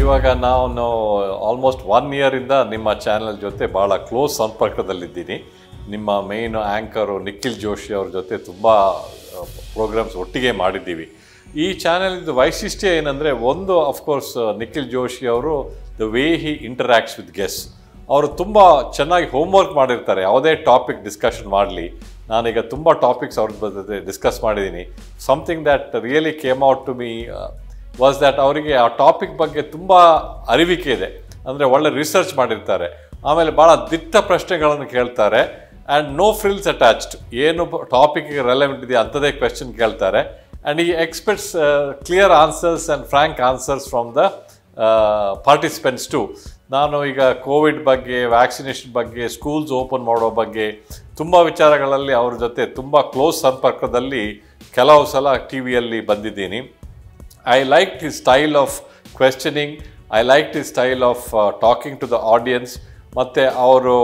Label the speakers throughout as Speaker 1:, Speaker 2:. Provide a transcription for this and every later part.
Speaker 1: ಇವಾಗ ನಾನು almost one ಇಯರಿಂದ ನಿಮ್ಮ ಚಾನೆಲ್ ಜೊತೆ ಭಾಳ ಕ್ಲೋಸ್ ಸಂಪರ್ಕದಲ್ಲಿದ್ದೀನಿ ನಿಮ್ಮ ಮೇಯ್ನ್ ಆ್ಯಂಕರು ನಿಖಿಲ್ ಜೋಶಿ ಅವ್ರ ಜೊತೆ ತುಂಬ ಪ್ರೋಗ್ರಾಮ್ಸ್ ಒಟ್ಟಿಗೆ ಮಾಡಿದ್ದೀವಿ ಈ ಚಾನೆಲ್ದು ವೈಶಿಷ್ಟ್ಯ ಏನಂದರೆ ಒಂದು ಅಫ್ಕೋರ್ಸ್ ನಿಖಿಲ್ ಜೋಶಿ ಅವರು the way he interacts with guests ಅವರು ತುಂಬ ಚೆನ್ನಾಗಿ ಹೋಮ್ವರ್ಕ್ ಮಾಡಿರ್ತಾರೆ ಯಾವುದೇ ಟಾಪಿಕ್ ಡಿಸ್ಕಷನ್ ಮಾಡಲಿ ನಾನೀಗ ತುಂಬ ಟಾಪಿಕ್ಸ್ ಅವ್ರ ಜೊತೆ ಡಿಸ್ಕಸ್ ಮಾಡಿದ್ದೀನಿ something that really came out to me was that ಅವರಿಗೆ ಆ ಟಾಪಿಕ್ ಬಗ್ಗೆ ತುಂಬ ಅರಿವಿಕೆ ಇದೆ ಅಂದರೆ ಒಳ್ಳೆ ರಿಸರ್ಚ್ ಮಾಡಿರ್ತಾರೆ ಆಮೇಲೆ ಭಾಳ ದಿಟ್ಟ ಪ್ರಶ್ನೆಗಳನ್ನು ಕೇಳ್ತಾರೆ ಆ್ಯಂಡ್ ನೋ ಫ್ರಿಲ್ಸ್ ಅಟ್ಯಾಚ್ಡ್ ಏನು ಟಾಪಿಕ್ಗೆ ರೆಲೆವೆಂಟ್ ಇದೆಯಾ ಅಂಥದ್ದೇ ಕ್ವೆಶನ್ ಕೇಳ್ತಾರೆ and he expects clear answers and frank answers from the participants to ನಾನು ಈಗ ಕೋವಿಡ್ ಬಗ್ಗೆ ವ್ಯಾಕ್ಸಿನೇಷನ್ ಬಗ್ಗೆ ಸ್ಕೂಲ್ಸ್ ಓಪನ್ ಮಾಡೋ ಬಗ್ಗೆ ತುಂಬ ವಿಚಾರಗಳಲ್ಲಿ ಅವ್ರ ಜೊತೆ ತುಂಬ ಕ್ಲೋಸ್ ಸಂಪರ್ಕದಲ್ಲಿ ಕೆಲವು ಸಲ ಟಿ ವಿಯಲ್ಲಿ ಬಂದಿದ್ದೀನಿ I like the style of questioning I like the style of talking to the audience ಮತ್ತು ಅವರು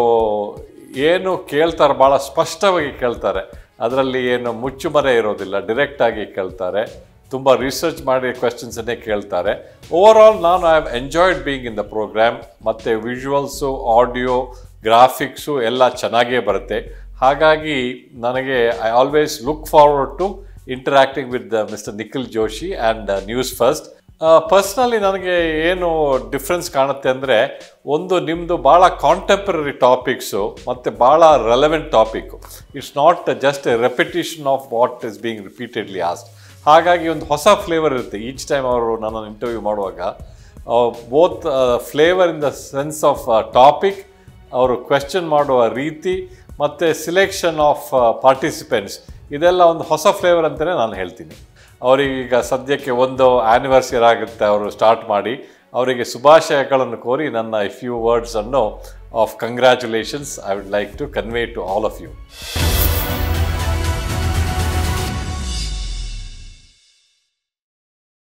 Speaker 1: ಏನು ಕೇಳ್ತಾರೆ ಭಾಳ ಸ್ಪಷ್ಟವಾಗಿ ಕೇಳ್ತಾರೆ ಅದರಲ್ಲಿ ಏನು ಮುಚ್ಚುಮರೆ ಇರೋದಿಲ್ಲ ಡೈರೆಕ್ಟಾಗಿ ಕೇಳ್ತಾರೆ ತುಂಬ ರಿಸರ್ಚ್ ಮಾಡಿ ಕ್ವೆಶನ್ಸನ್ನೇ ಕೇಳ್ತಾರೆ ಓವರ್ ಆಲ್ ನಾನು I have enjoyed being in the programme ಮತ್ತು ವಿಜುವಲ್ಸು ಆಡಿಯೋ ಗ್ರಾಫಿಕ್ಸು ಎಲ್ಲ ಚೆನ್ನಾಗೇ ಬರುತ್ತೆ ಹಾಗಾಗಿ ನನಗೆ I always look forward to interacting with mister Nikhil Joshi and News First personally ನನಗೆ ಏನು ಡಿಫ್ರೆನ್ಸ್ ಕಾಣುತ್ತೆ ಅಂದರೆ ಒಂದು ನಿಮ್ಮದು ಭಾಳ ಕಾಂಟೆಂಪ್ರರಿ ಟಾಪಿಕ್ಸು ಮತ್ತು ಭಾಳ relevant topic it's not just a repetition of what is being repeatedly asked ಹಾಗಾಗಿ ಒಂದು ಹೊಸ ಫ್ಲೇವರ್ ಇರುತ್ತೆ ಈಚ್ ಟೈಮ್ ಅವರು ನನ್ನನ್ನು ಇಂಟರ್ವ್ಯೂ ಮಾಡುವಾಗ both flavour in the sense of topic ಅವರು ಕ್ವೆಶ್ಚನ್ ಮಾಡುವ ರೀತಿ ಮತ್ತು ಸಿಲೆಕ್ಷನ್ ಆಫ್ ಪಾರ್ಟಿಸಿಪೆಂಟ್ಸ್ ಇದೆಲ್ಲ ಒಂದು ಹೊಸ ಫ್ಲೇವರ್ ಅಂತಲೇ ನಾನು ಹೇಳ್ತೀನಿ ಅವರಿಗೀಗ ಸದ್ಯಕ್ಕೆ ಒಂದು ಆ್ಯನಿವರ್ಸರಿ ಆಗುತ್ತೆ ಅವರು ಸ್ಟಾರ್ಟ್ ಮಾಡಿ ಅವರಿಗೆ ಶುಭಾಶಯಗಳನ್ನು ಕೋರಿ ನನ್ನ ಫ್ಯೂ ವರ್ಡ್ಸನ್ನು of congratulations I would like to convey to all of you